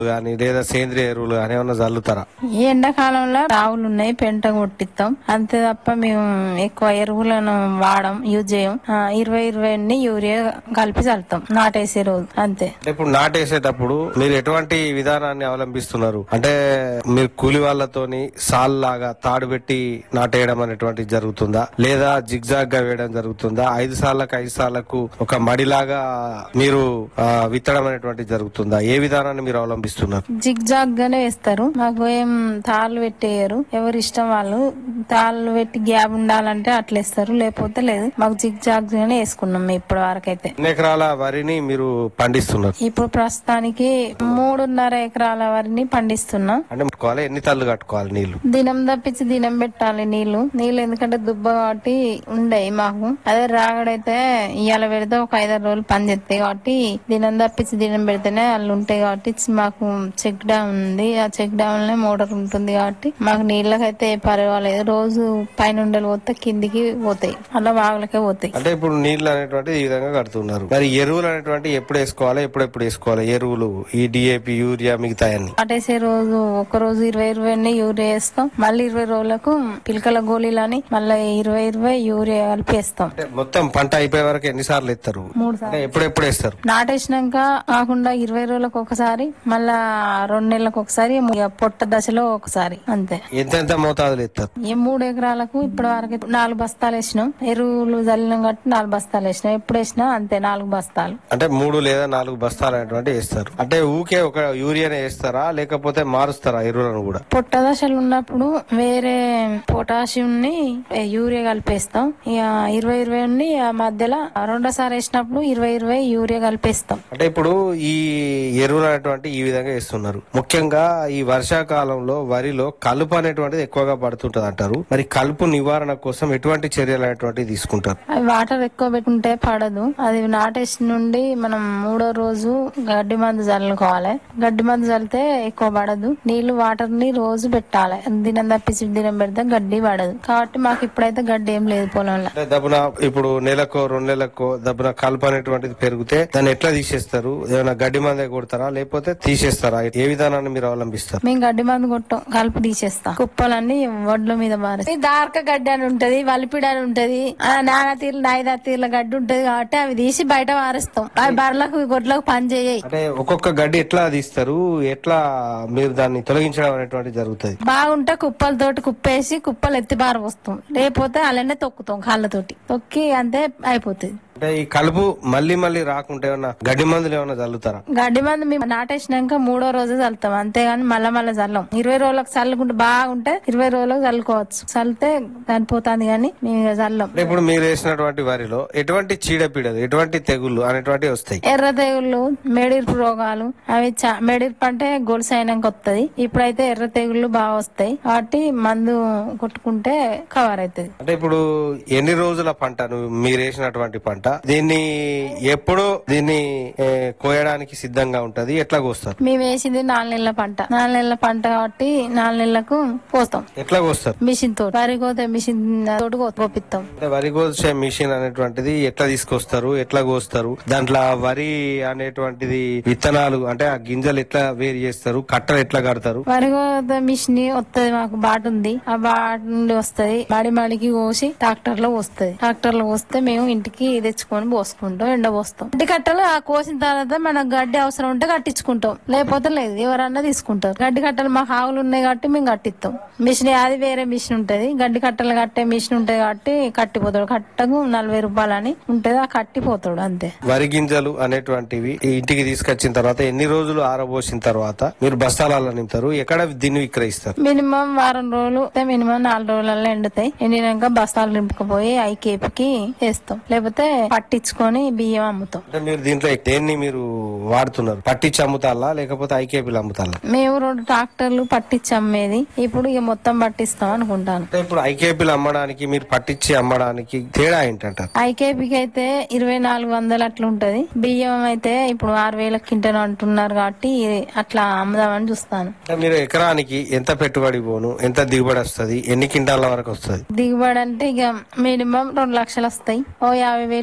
గాని లేదా సేంద్రియ ఎరువులు గాని ఏమన్నా చల్లుతారా ఈ ఎండాకాలంలో ఆవులు ఉన్నాయి పెంట కొట్టిస్తాం అంతే తప్ప మేము ఎక్కువ ఎరువులను వాడం యూజ్ చేయం ఆ, ఇరవై ఇరవై అన్ని యూరియా కలిపి చల్లుతాం నాటేసే రోజు అంతే అంటే ఇప్పుడు నాటేసేటప్పుడు మీరు ఎటువంటి విధానాన్ని అవలంబిస్తున్నారు అంటే మీరు కూలి వాళ్ళతోని సాల్ లాగా తాడు పెట్టి నాటేయడం అనేటువంటి జరుగుతుందా లేదా జిగ్జాగ్ గా వేయడం జరుగుతుందా ఐదు సార్లకు ఐదు సార్లకు ఒక మడిలాగా మీరు ఆ, విత్తడం అనేటువంటి జరుగుతుందా ఏ విధానాన్ని మీరు అవలంబిస్తున్నారు జిగ్ జాగ్ గానే వేస్తారు మాకు ఏం తాళ్ళు పెట్టేయరు ఎవరి ఇష్టం వాళ్ళు తాళ్ళు పెట్టి గ్యాప్ ఉండాలంటే అట్లా వేస్తారు లేకపోతే లేదు మాకు జిగ్ జాగ్ గానే వేసుకున్నాం మేము ఇప్పటి వరకైతే ఎన్ని ఎకరాల వరిని మీరు పండిస్తున్నారు ఇప్పుడు ప్రస్తుతానికి మూడున్నర ఎకరాల వరిని పండిస్తున్నాం అంటే కట్టుకోవాలి ఎన్ని తల్లు కట్టుకోవాలి నీళ్లు దినం తప్పించి దినం పెట్టాలి నీళ్లు నీళ్లు ఎందుకంటే దుబ్బ కాబట్టి ఉండయి మాకు అదే రాగడైతే ఇవాళ పెడితే ఒక ఐదారు రోజులు పని చేస్తాయి కాబట్టి దినం తప్పించి దినం పెడితేనే వాళ్ళు ఉంటాయి కాబట్టి మాకు చెక్ డ్యామ్ ఉంది ఆ చెక్ డ్యామ్ లో మోటార్ ఉంటుంది కాబట్టి మాకు నీళ్ళకైతే పర్వాలేదు రోజు పైన ఉండలు పోతే కిందికి పోతాయి అలా వాగులకే పోతాయి అంటే ఇప్పుడు నీళ్లు అనేటువంటి ఈ విధంగా కడుతున్నారు మరి ఎరువులు అనేటువంటి ఎప్పుడు వేసుకోవాలి ఎప్పుడెప్పుడు వేసుకోవాలి ఎరువులు ఈ డిఏపి యూరియా మిగతా అన్ని అటేసే రోజు ఒక రోజు ఇరవై ఇరవై అన్ని యూరియా వేస్తాం మళ్ళీ ఇరవై రోజులకు పిలకల గోళీలని మళ్ళీ ఇరవై ఇరవై యూరియా కలిపి వేస్తాం అంటే మొత్తం పంట అయిపోయే వరకు ఎన్ని సార్లు ఎత్తారు మూడు సార్లు అంటే ఎప్పుడెప్పుడు వేస్తారు నాటేసినాక కాకుండా ఇరవై రోజులకు ఒకసారి మళ్ళా రెండు నెలలకు ఒకసారి ఇక పొట్ట దశలో ఒకసారి అంతే ఎంత ఎంత మోతాదులు ఎత్తారు ఈ మూడు ఎకరాలకు ఇప్పటి వరకు నాలుగు బస్తాలు వేసినాం ఎరువులు చల్లినాం కాబట్టి నాలుగు బస్తాలు వేసినాం ఎప్పుడు వేసినా అంతే నాలుగు బస్తాలు అంటే మూడు లేదా నాలుగు బస్తాలు అనేటువంటి వేస్తారు అంటే ఊకే ఒక యూరియానే వేస్తారా లేకపోతే మారుస్తారా ఎరువులను కూడా పొట్ట దశలు ఉన్నప్పుడు వేరే పొటాషియం ని యూరియా కలిపేస్తాం ఇక ఇరవై ఇరవై ఉండి ఆ మధ్యలో రెండోసారి వేసినప్పుడు ఇరవై ఇరవై యూరియా కలిపేస్తాం అంటే ఇప్పుడు ఈ ఎరువులు అనేటువంటి ఈ విధంగా వేస్తున్నారు ముఖ్యంగా ఈ వర్షాకాలంలో వరిలో కలుపు అనేటువంటిది ఎక్కువగా పడుతుంటది అంటారు మరి కలుపు నివారణ కోసం ఎటువంటి చర్యలు అనేటువంటివి తీసుకుంటారు అవి వాటర్ ఎక్కువ పెట్టుకుంటే పడదు అది నాటేసి నుండి మనం మూడో రోజు గడ్డి మందు చల్లుకోవాలి గడ్డి మందు చల్లితే ఎక్కువ పడదు నీళ్లు వాటర్ ని రోజు పెట్టాలి దినం తప్పించి దినం పెడితే గడ్డి పడదు కాబట్టి మాకు ఇప్పుడైతే గడ్డి ఏం లేదు పొలంలో అంటే దబ్బున ఇప్పుడు నెలకో రెండు నెలలకో దబ్బున కలుపు అనేటువంటిది పెరిగితే దాన్ని ఎట్లా తీసేస్తారు ఏమైనా గడ్డి మందే కొడతారా లేకపోతే తీసేస్తారా ఏ విధానాన్ని మీరు అవలంబిస్తారు మేము గడ్డి మందు కొట్టాం కలుపు తీసేస్తాం కుప్పలన్నీ వడ్ల మీద మారి దార్క గడ్డి అని ఉంటది వలిపిడి అని ఉంటది ఆ నాగతీర్ల నాయిదా తీర్ల గడ్డి ఉంటది కాబట్టి అవి తీసి బయట మారుస్తాం అవి బర్రెలకు గొడ్లకు పని చేయాయి అంటే ఒక్కొక్క గడ్డి ఎట్లా తీస్తారు ఎట్లా మీరు దాన్ని తొలగించడం అనేటువంటి జరుగుతుంది బాగుంటే కుప్పలతోటి కుప్పేసి కుప్పలు ఎత్తి పారపోస్తాం లేకపోతే అలానే తొక్కుతాం కాళ్ళతోటి తొక్కి అంతే అయిపోతుంది అంటే ఈ కలుపు మళ్ళీ మళ్ళీ రాకుంటే ఏమన్నా గడ్డి మందులు ఏమన్నా చల్లుతారా గడ్డి మందు మేము నాటేసినాక మూడో రోజు చల్లుతాం అంతేగాని మళ్ళా మళ్ళీ చల్లం ఇరవై రోజులకు చల్లుకుంటే బాగుంటే ఇరవై రోజులకు చల్లుకోవచ్చు చల్లితే చనిపోతుంది కానీ మేము ఇక చల్లం అంటే ఇప్పుడు మీరు వేసినటువంటి వరిలో ఎటువంటి చీడపీడలు ఎటువంటి తెగుళ్ళు అనేటువంటివి వస్తాయి ఎర్ర తెగుళ్ళు మెడిర్పు రోగాలు అవి చా- మెడిర్పు అంటే గొలుసు అయినాక వస్తుంది ఇప్పుడైతే ఎర్ర తెగుళ్ళు బాగా వస్తాయి కాబట్టి మందు కొట్టుకుంటే కవర్ అవుతుంది అంటే ఇప్పుడు ఎన్ని రోజుల పంట నువ్వు మీరు వేసినటువంటి పంట దీన్ని ఎప్పుడు దీన్ని ఏ, కోయడానికి సిద్ధంగా ఉంటది ఎట్లా కోస్తారు మేము వేసింది నాలుగు నెలల పంట నాలుగు నెలల పంట కాబట్టి నాలుగు నెలలకు పోస్తాం ఎట్లా కోస్తారు మిషన్ తోటి వరి కోతే మిషన్ తోటి కో- కోపిస్తాం అంటే వరి కోసే మిషన్ అనేటువంటిది ఎట్లా తీసుకొస్తారు ఎట్లా కోస్తారు దాంట్లో వరి అనేటువంటిది విత్తనాలు అంటే ఆ గింజలు ఎట్లా వేరు చేస్తారు కట్టలు ఎట్లా కడతారు వరి కోత మిషన్ వస్తది మాకు బాట ఉంది ఆ బాట నుండి వస్తది మడి మడికి కోసి ట్రాక్టర్ లో వస్తది ట్రాక్టర్ లో వస్తే మేము ఇంటికి తెచ్చుకొని పోసుకుంటాం ఎండ పోస్తాం గడ్డి కట్టలు ఆ కోసిన తర్వాత మనకు గడ్డి అవసరం ఉంటే కట్టించుకుంటాం లేకపోతే లేదు ఎవరన్నా తీసుకుంటారు గడ్డి కట్టలు మాకు ఆవులు ఉన్నాయి కాబట్టి మేము కట్టిస్తాం మిషన్ అది వేరే మిషన్ ఉంటది గడ్డి కట్టలు కట్టే మిషన్ ఉంటది కాబట్టి కట్టిపోతాడు కట్టకు నలభై రూపాయలు అని ఉంటది ఆ కట్టిపోతాడు అంతే వరి గింజలు అనేటువంటివి ఈ ఇంటికి తీసుకొచ్చిన తర్వాత ఎన్ని రోజులు ఆరబోసిన తర్వాత మీరు బస్తాలలో నింపుతారు ఎక్కడ దీన్ని విక్రయిస్తారు మినిమం వారం రోజులు అయితే మినిమం నాలుగు రోజులలో ఎండుతాయి ఎండినాక బస్తాలు నింపుకుపోయి ఐకేపుకి వేస్తాం లేకపోతే పట్టించుకొని బియ్యం అమ్ముతాం అంటే మీరు దీంట్లో దేన్ని మీరు వాడుతున్నారు పట్టించి అమ్ముతాలా లేకపోతే ఐకేపీలు అమ్ముతాలా మేము రెండు ట్రాక్టర్లు పట్టించి అమ్మేది ఇప్పుడు ఇక మొత్తం పట్టిస్తాం అనుకుంటాను అంటే ఇప్పుడు ఐకేపీలు అమ్మడానికి మీరు పట్టించి అమ్మడానికి తేడా ఏంటంటారు ఐకేపీకి అయితే ఇరవై నాలుగు వందలు అట్లా ఉంటది బియ్యం అయితే ఇప్పుడు ఆరు వేల కింటలు అంటున్నారు కాబట్టి అట్లా అమ్ముదామని చూస్తాను అంటే మీరు ఎకరానికి ఎంత పెట్టుబడి పోను ఎంత దిగుబడి వస్తది ఎన్ని క్వింటాల వరకు వస్తది దిగుబడి అంటే ఇక మినిమం రెండు లక్షలు వస్తాయి ఓ యాభై వేలు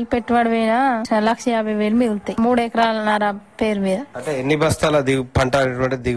పెట్టుబడి పోయినా లక్ష యాభై వేలు మిగులుతాయి మూడు ఎకరాల పేరు మీద అంటే ఎన్ని బస్తాల దిగు పంట అనేటువంటి దిగు